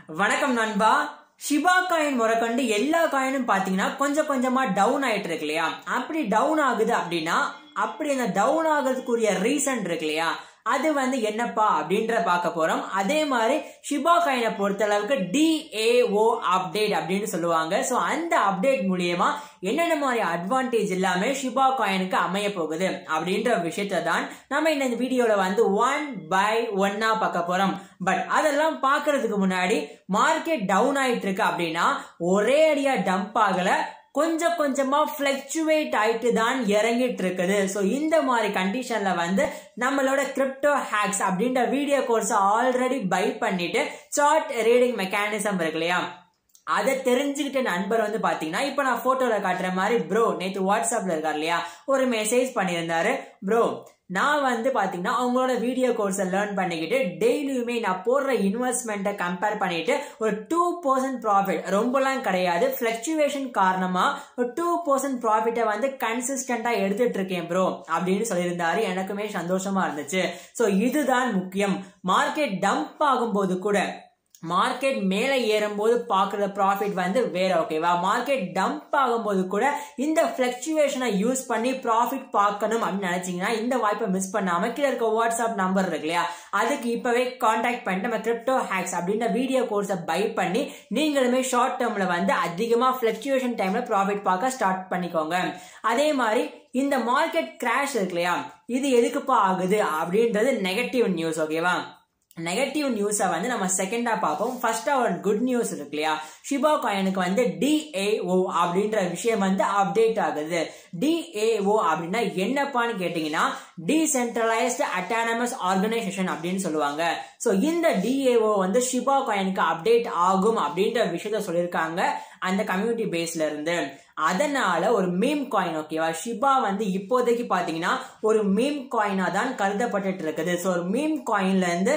வணக்கம் நண்பா ஷிபா காயின் முறைக்கொண்டு எல்லா காயினும் பாத்தீங்கன்னா கொஞ்சம் கொஞ்சமா டவுன் ஆயிட்டு இருக்கு இல்லையா அப்படி டவுன் ஆகுது அப்படின்னா அப்படி அந்த டவுன் ஆகுறதுக்குரிய ரீசன் இருக்கு இல்லையா அது வந்து என்னப்பா அப்படின்ற பார்க்க போறோம் அதே மாதிரி ஷிபா காயினை பொறுத்த அளவுக்கு டிஏஓ அப்டேட் அப்படின்னு சொல்லுவாங்க ஸோ அந்த அப்டேட் மூலியமா என்னென்ன மாதிரி அட்வான்டேஜ் எல்லாமே ஷிபா காயினுக்கு அமைய போகுது அப்படின்ற விஷயத்த தான் நம்ம இந்த வீடியோல வந்து ஒன் பை ஒன்னா பார்க்க போறோம் பட் அதெல்லாம் பார்க்கறதுக்கு முன்னாடி மார்க்கெட் டவுன் ஆயிட்டு இருக்கு அப்படின்னா ஒரே அடியா டம்ப் ஆகல கொஞ்சம் கொஞ்சமா பிளக்சுவேட் ஆயிட்டு தான் இறங்கிட்டு இருக்குது ஸோ இந்த மாதிரி கண்டிஷன்ல வந்து நம்மளோட கிரிப்டோ ஹேக்ஸ் அப்படின்ற வீடியோ கோர்ஸ் ஆல்ரெடி பை பண்ணிட்டு சார்ட் ரீடிங் மெக்கானிசம் இருக்கு இல்லையா அதை தெரிஞ்சுக்கிட்ட நண்பர் வந்து பாத்தீங்கன்னா இப்போ நான் போட்டோல காட்டுற மாதிரி ப்ரோ நேற்று வாட்ஸ்அப்ல இருக்கார் இல்லையா ஒரு மெசேஜ் பண்ணியிருந்தாரு ப்ரோ நான் வந்து பாத்தீங்கன்னா அவங்களோட வீடியோ கோர்ஸை லேர்ன் பண்ணிக்கிட்டு டெய்லியுமே நான் போடுற இன்வெஸ்ட்மெண்ட்டை கம்பேர் பண்ணிட்டு ஒரு டூ பர்சன்ட் ப்ராஃபிட் ரொம்பலாம் கிடையாது ஃபிளக்சுவேஷன் காரணமா ஒரு டூ பர்சன்ட் ப்ராஃபிட்டை வந்து கன்சிஸ்டண்டா எடுத்துட்டு இருக்கேன் ப்ரோ அப்படின்னு சொல்லியிருந்தாரு எனக்குமே சந்தோஷமா இருந்துச்சு ஸோ இதுதான் முக்கியம் மார்க்கெட் டம்ப் ஆகும்போது கூட மார்க்கெட் மேலே ஏறும்போது பார்க்குற ப்ராஃபிட் வந்து வேற ஓகேவா மார்க்கெட் டம்ப் ஆகும்போது கூட இந்த ஃபிளக்சுவேஷனை யூஸ் பண்ணி ப்ராஃபிட் பார்க்கணும் அப்படின்னு நினைச்சீங்கன்னா இந்த வாய்ப்பை மிஸ் பண்ணாம கீழே இருக்க வாட்ஸ்அப் நம்பர் இருக்கு இல்லையா அதுக்கு இப்பவே கான்டாக்ட் பண்ணிட்டு நம்ம கிரிப்டோ ஹேக்ஸ் அப்படின்ற வீடியோ கோர்ஸை பை பண்ணி நீங்களுமே ஷார்ட் டேர்ம்ல வந்து அதிகமாக ஃபிளக்சுவேஷன் டைம்ல ப்ராஃபிட் பார்க்க ஸ்டார்ட் பண்ணிக்கோங்க அதே மாதிரி இந்த மார்க்கெட் கிராஷ் இருக்கு இல்லையா இது எதுக்குப்பா ஆகுது அப்படின்றது நெகட்டிவ் நியூஸ் ஓகேவா நெகட்டிவ் நியூஸை வந்து நம்ம செகண்டா பார்ப்போம் ஃபர்ஸ்டா ஒரு குட் நியூஸ் இருக்கு இல்லையா ஷிபா காயினுக்கு வந்து டிஏஓ அப்படின்ற விஷயம் வந்து அப்டேட் ஆகுது டிஏஓ அப்படின்னா என்னப்பான்னு கேட்டீங்கன்னா டீசென்ட்ரலைஸ்டு அட்டானமஸ் ஆர்கனைசேஷன் அப்படின்னு சொல்லுவாங்க ஸோ இந்த டிஏஓ வந்து ஷிபா காயினுக்கு அப்டேட் ஆகும் அப்படின்ற விஷயத்த சொல்லியிருக்காங்க அந்த கம்யூனிட்டி பேஸ்ல இருந்து அதனால ஒரு மீம் காயின் ஓகேவா ஷிபா வந்து இப்போதைக்கு பாத்தீங்கன்னா ஒரு மீம் காயினா தான் கருதப்பட்டு இருக்குது ஸோ ஒரு மீம் காயின்ல இருந்து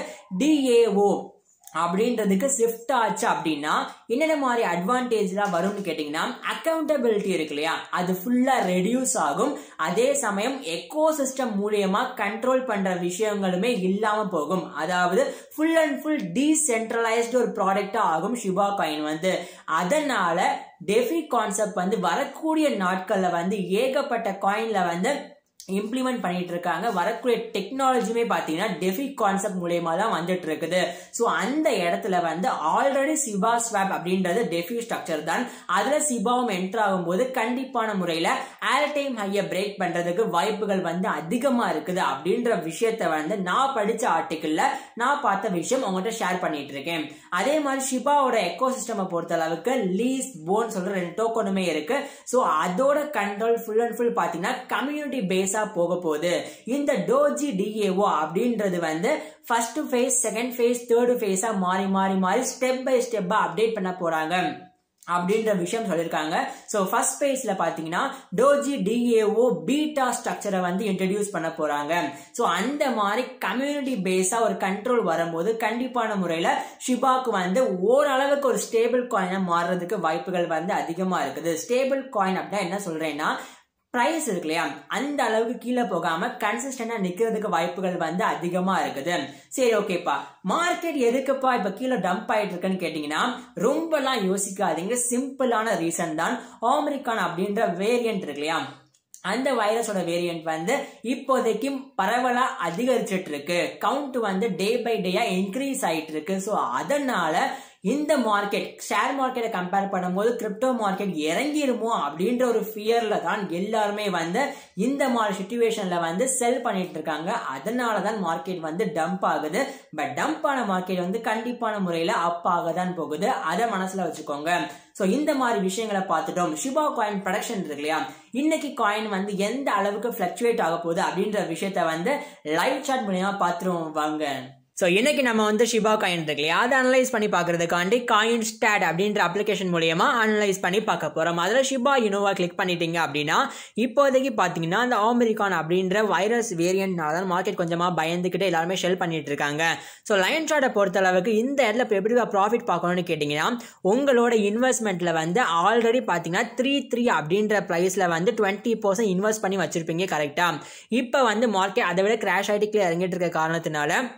டிஏஓ அப்படின்றதுக்கு ஷிஃப்ட் ஆச்சு அப்படின்னா என்னென்ன மாதிரி அட்வான்டேஜ்லாம் வரும்னு கேட்டிங்கன்னா அக்கௌண்டபிலிட்டி இருக்கு இல்லையா அது ஃபுல்லாக ரெடியூஸ் ஆகும் அதே சமயம் எக்கோ சிஸ்டம் மூலியமா கண்ட்ரோல் பண்ற விஷயங்களுமே இல்லாம போகும் அதாவது ஃபுல் அண்ட் ஃபுல் டீசென்ட்ரலைஸ்டு ஒரு ப்ராடக்டா ஆகும் ஷிபா காயின் வந்து அதனால டெஃபி கான்செப்ட் வந்து வரக்கூடிய நாட்கள்ல வந்து ஏகப்பட்ட காயின்ல வந்து இம்ப்ளிமெண்ட் பண்ணிட்டு இருக்காங்க வரக்கூடிய டெக்னாலஜியுமே பார்த்தீங்கன்னா டெஃபி கான்செப்ட் மூலயமா தான் வந்துட்டு இருக்குது ஸோ அந்த இடத்துல வந்து ஆல்ரெடி சிபா ஸ்வாப் அப்படின்றது டெஃபி ஸ்ட்ரக்சர் தான் அதுல சிபாவும் என்டர் ஆகும்போது கண்டிப்பான முறையில ஏர் டைம் ஹையை பிரேக் பண்றதுக்கு வாய்ப்புகள் வந்து அதிகமா இருக்குது அப்படின்ற விஷயத்த வந்து நான் படிச்ச ஆர்டிக்கிள்ல நான் பார்த்த விஷயம் உங்கள்கிட்ட ஷேர் பண்ணிட்டு இருக்கேன் அதே மாதிரி ஷிபாவோட எக்கோ சிஸ்டம் பொறுத்த அளவுக்கு லீஸ் போன் சொல்ற ரெண்டு டோக்கனுமே இருக்கு ஸோ அதோட கண்ட்ரோல் ஃபுல் அண்ட் ஃபுல் பார்த்தீங்கன்னா கம்யூனிட்டி பேஸ் பேஸா போக போகுது இந்த டோஜி டிஏஓ அப்படின்றது வந்து first phase second phase third ஃபேஸா மாறி மாறி மாறி ஸ்டெப் பை ஸ்டெப்பா அப்டேட் பண்ண போறாங்க அப்படின்ற விஷயம் சொல்லியிருக்காங்க ஸோ ஃபர்ஸ்ட் பேஸ்ல பார்த்தீங்கன்னா டோஜி டிஏஓ பீட்டா ஸ்ட்ரக்சரை வந்து இன்ட்ரடியூஸ் பண்ண போறாங்க ஸோ அந்த மாதிரி கம்யூனிட்டி பேஸா ஒரு கண்ட்ரோல் வரும்போது கண்டிப்பான முறையில் ஷிபாக்கு வந்து ஓரளவுக்கு ஒரு ஸ்டேபிள் காயினா மாறுறதுக்கு வாய்ப்புகள் வந்து அதிகமா இருக்குது ஸ்டேபிள் காயின் அப்படின்னா என்ன சொல்றேன்னா ப்ரைஸ் இருக்கு இல்லையா அந்த அளவுக்கு கீழே போகாம கன்சிஸ்டண்டா நிக்கிறதுக்கு வாய்ப்புகள் வந்து அதிகமா இருக்குது சரி ஓகேப்பா மார்க்கெட் எதுக்குப்பா இப்ப கீழே டம்ப் ஆயிட்டு இருக்குன்னு கேட்டீங்கன்னா ரொம்பலாம் யோசிக்காதீங்க சிம்பிளான ரீசன் தான் ஆமெரிக்கான் அப்படின்ற வேரியன்ட் இருக்கு இல்லையா அந்த வைரஸோட வேரியன்ட் வந்து இப்போதைக்கு பரவலா அதிகரிச்சிட்டு இருக்கு கவுண்ட் வந்து டே பை டேயா இன்க்ரீஸ் ஆயிட்டு இருக்கு ஸோ அதனால இந்த மார்க்கெட் ஷேர் மார்க்கெட்டை கம்பேர் பண்ணும்போது கிரிப்டோ மார்க்கெட் இறங்கிருமோ அப்படின்ற ஒரு ஃபியர்ல தான் எல்லாருமே வந்து இந்த மாதிரி சுச்சுவேஷன்ல வந்து செல் பண்ணிட்டு இருக்காங்க அதனால தான் மார்க்கெட் வந்து டம்ப் ஆகுது பட் டம்ப் ஆன மார்க்கெட் வந்து கண்டிப்பான முறையில அப் ஆக தான் போகுது அதை மனசுல வச்சுக்கோங்க ஸோ இந்த மாதிரி விஷயங்களை பார்த்துட்டோம் ஷிபா காயின் ப்ரொடக்ஷன் இருக்கு இல்லையா இன்னைக்கு காயின் வந்து எந்த அளவுக்கு ஃபிளக்சுவேட் ஆக போகுது அப்படின்ற விஷயத்த வந்து லைவ் சாட் மூலியமா பார்த்துருவோம் வாங்க ஸோ இன்னைக்கு நம்ம வந்து ஷிபா காயின் இருக்கு இல்லையா அதை அனலைஸ் பண்ணி பார்க்கறதுக்காண்டி காயின் ஸ்டாட் அப்படின்ற அப்ளிகேஷன் மூலியமா அனலைஸ் பண்ணி பார்க்க போகிறோம் அதில் ஷிபா யுனோவா கிளிக் பண்ணிட்டீங்க அப்படின்னா இப்போதைக்கு பார்த்தீங்கன்னா அந்த ஆமெரிக்கான் அப்படின்ற வைரஸ் வேரியன்ட்னால தான் மார்க்கெட் கொஞ்சமாக பயந்துக்கிட்டு எல்லாருமே ஷெல் பண்ணிட்டு இருக்காங்க ஸோ லயன் ஷாட்டை பொறுத்த அளவுக்கு இந்த இடத்துல இப்போ எப்படி ப்ராஃபிட் பார்க்கணும்னு கேட்டிங்கன்னா உங்களோட இன்வெஸ்ட்மெண்ட்டில் வந்து ஆல்ரெடி பார்த்தீங்கன்னா த்ரீ த்ரீ அப்படின்ற ப்ரைஸில் வந்து டுவெண்ட்டி பர்சன்ட் இன்வெஸ்ட் பண்ணி வச்சிருப்பீங்க கரெக்டாக இப்போ வந்து மார்க்கெட் அதை விட கிராஷ் ஆகிட்டு இறங்கிட்டு இருக்க காரணத்தினால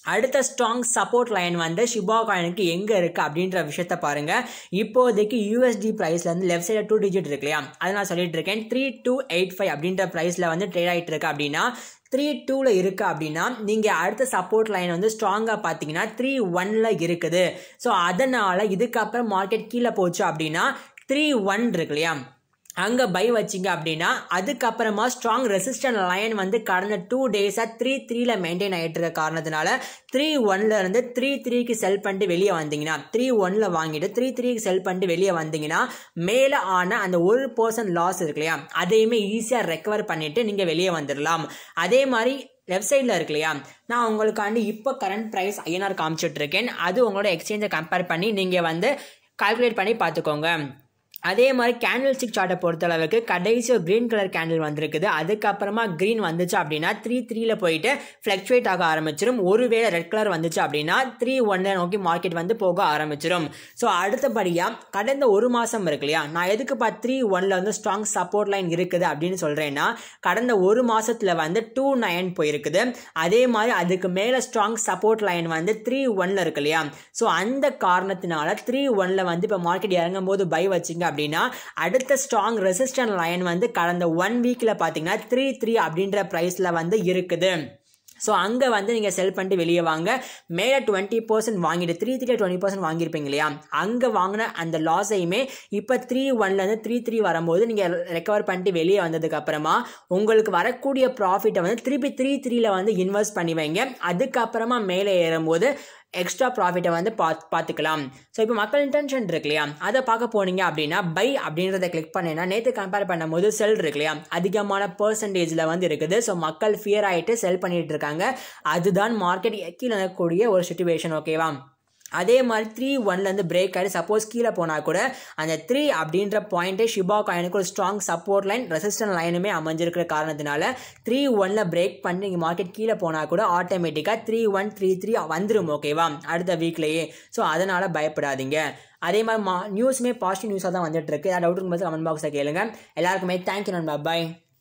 அடுத்த ஸ்ட்ராங் சப்போர்ட் லைன் வந்து ஷிபா காயினுக்கு எங்கே இருக்குது அப்படின்ற விஷயத்த பாருங்க இப்போதைக்கு யூஎஸ்டி ப்ரைஸில் வந்து லெஃப்ட் சைடில் டூ டிஜிட் இருக்கு இல்லையா அதை நான் சொல்லிட்டு இருக்கேன் த்ரீ டூ எயிட் ஃபைவ் அப்படின்ற ப்ரைஸில் வந்து ட்ரேட் ஆகிட்டு இருக்கு அப்படின்னா த்ரீ டூவில் இருக்குது அப்படின்னா நீங்கள் அடுத்த சப்போர்ட் லைன் வந்து ஸ்ட்ராங்காக பார்த்தீங்கன்னா த்ரீ ஒனில் இருக்குது ஸோ அதனால் இதுக்கப்புறம் மார்க்கெட் கீழே போச்சு அப்படின்னா த்ரீ ஒன் இருக்கு இல்லையா அங்கே பை வச்சிங்க அப்படின்னா அதுக்கப்புறமா ஸ்ட்ராங் ரெசிஸ்டன்ட் லைன் வந்து கடந்த டூ டேஸாக த்ரீ த்ரீல மெயின்டைன் ஆகிட்டு இருக்க காரணத்தினால த்ரீ ஒன்ல இருந்து த்ரீ த்ரீக்கு செல் பண்ணிட்டு வெளியே வந்தீங்கன்னா த்ரீ ஒன்ல வாங்கிட்டு த்ரீ த்ரீக்கு செல் பண்ணிட்டு வெளியே வந்தீங்கன்னா மேலே ஆன அந்த ஒரு பர்சன்ட் லாஸ் இருக்கு இல்லையா அதையுமே ஈஸியாக ரெக்கவர் பண்ணிட்டு நீங்கள் வெளியே வந்துடலாம் அதே மாதிரி லெஃப்ட் சைடில் இருக்கு இல்லையா நான் உங்களுக்காண்டி இப்போ கரண்ட் ப்ரைஸ் ஐஎன்ஆர் காமிச்சிட்டு இருக்கேன் அது உங்களோட எக்ஸ்சேஞ்சை கம்பேர் பண்ணி நீங்கள் வந்து கால்குலேட் பண்ணி பார்த்துக்கோங்க அதே மாதிரி கேண்டில் ஸ்டிக் சார்ட்டை பொறுத்தளவுக்கு கடைசி ஒரு க்ரீன் கலர் கேண்டில் வந்திருக்குது அதுக்கப்புறமா க்ரீன் வந்துச்சு அப்படின்னா த்ரீ த்ரீல போயிட்டு ஃப்ளக்சுவேட் ஆக ஆரம்பிச்சிடும் ஒருவேளை ரெட் கலர் வந்துச்சு அப்படின்னா த்ரீ ஒன்ல நோக்கி மார்க்கெட் வந்து போக ஆரம்பிச்சிடும் ஸோ அடுத்தபடியாக கடந்த ஒரு மாதம் இருக்கு இல்லையா நான் எதுக்கு பா த்ரீ ஒன்ல வந்து ஸ்ட்ராங் சப்போர்ட் லைன் இருக்குது அப்படின்னு சொல்கிறேன்னா கடந்த ஒரு மாதத்தில் வந்து டூ நைன் போயிருக்குது அதே மாதிரி அதுக்கு மேலே ஸ்ட்ராங் சப்போர்ட் லைன் வந்து த்ரீ ஒன்ல இருக்கு இல்லையா ஸோ அந்த காரணத்தினால த்ரீ ஒன்ல வந்து இப்போ மார்க்கெட் இறங்கும் போது பை வச்சிங்க அப்படின்னா அடுத்த ஸ்ட்ராங் ரெசிஸ்டன்ட் லைன் வந்து கடந்த ஒன் வீக்கில் பார்த்தீங்கன்னா த்ரீ த்ரீ அப்படின்ற ப்ரைஸில் வந்து இருக்குது ஸோ அங்கே வந்து நீங்கள் செல் பண்ணிட்டு வெளியே வாங்க மேலே டுவெண்ட்டி பர்சன்ட் வாங்கிட்டு த்ரீ த்ரீ டுவெண்ட்டி பர்சன்ட் வாங்கியிருப்பீங்க இல்லையா அங்கே வாங்கின அந்த லாஸையுமே இப்போ த்ரீ ஒன்லேருந்து த்ரீ த்ரீ வரும்போது நீங்கள் ரெக்கவர் பண்ணிட்டு வெளியே வந்ததுக்கு அப்புறமா உங்களுக்கு வரக்கூடிய ப்ராஃபிட்டை வந்து திருப்பி த்ரீ த்ரீல வந்து இன்வெஸ்ட் பண்ணி வைங்க அதுக்கப்புறமா மேலே ஏறும்போது எக்ஸ்ட்ரா ப்ராஃபிட்டை வந்து பா பார்த்துக்கலாம் ஸோ இப்போ மக்கள் இன்டென்ஷன் இருக்கு இல்லையா அதை பார்க்க போனீங்க அப்படின்னா பை அப்படின்றத கிளிக் பண்ணேன்னா நேற்று கம்பேர் பண்ணும்போது செல் இருக்கு இல்லையா அதிகமான பர்சன்டேஜில் வந்து இருக்குது ஸோ மக்கள் ஃபியர் ஆகிட்டு செல் பண்ணிட்டு இருக்காங்க அதுதான் மார்க்கெட் கீழே இருக்கக்கூடிய ஒரு சுச்சுவேஷன் ஓகேவா அதே மாதிரி த்ரீ ஒன்லேருந்து பிரேக் ஆகிட்டு சப்போஸ் கீழே போனால் கூட அந்த த்ரீ அப்படின்ற பாயிண்ட்டே ஷிபா காயினுக்கு ஒரு ஸ்ட்ராங் சப்போர்ட் லைன் ரெசிஸ்டன்ட் லைனுமே அமைஞ்சிருக்கிற காரணத்தினால த்ரீ ஒனில் பிரேக் பண்ணி நீங்கள் மார்க்கெட் கீழே போனால் கூட ஆட்டோமேட்டிக்காக த்ரீ ஒன் த்ரீ த்ரீ வந்துடும் ஓகேவா அடுத்த வீக்லேயே ஸோ அதனால் பயப்படாதீங்க அதே மாதிரி மா நியூஸுமே பாசிட்டிவ் நியூஸாக தான் வந்துட்டு இருக்கு ஏதாவது டவுட் இருக்கும்போது கமெண்ட் பாக்ஸில் கேளுங்க எல்லாருக்குமே தேங்க்யூ நண்பா பாய்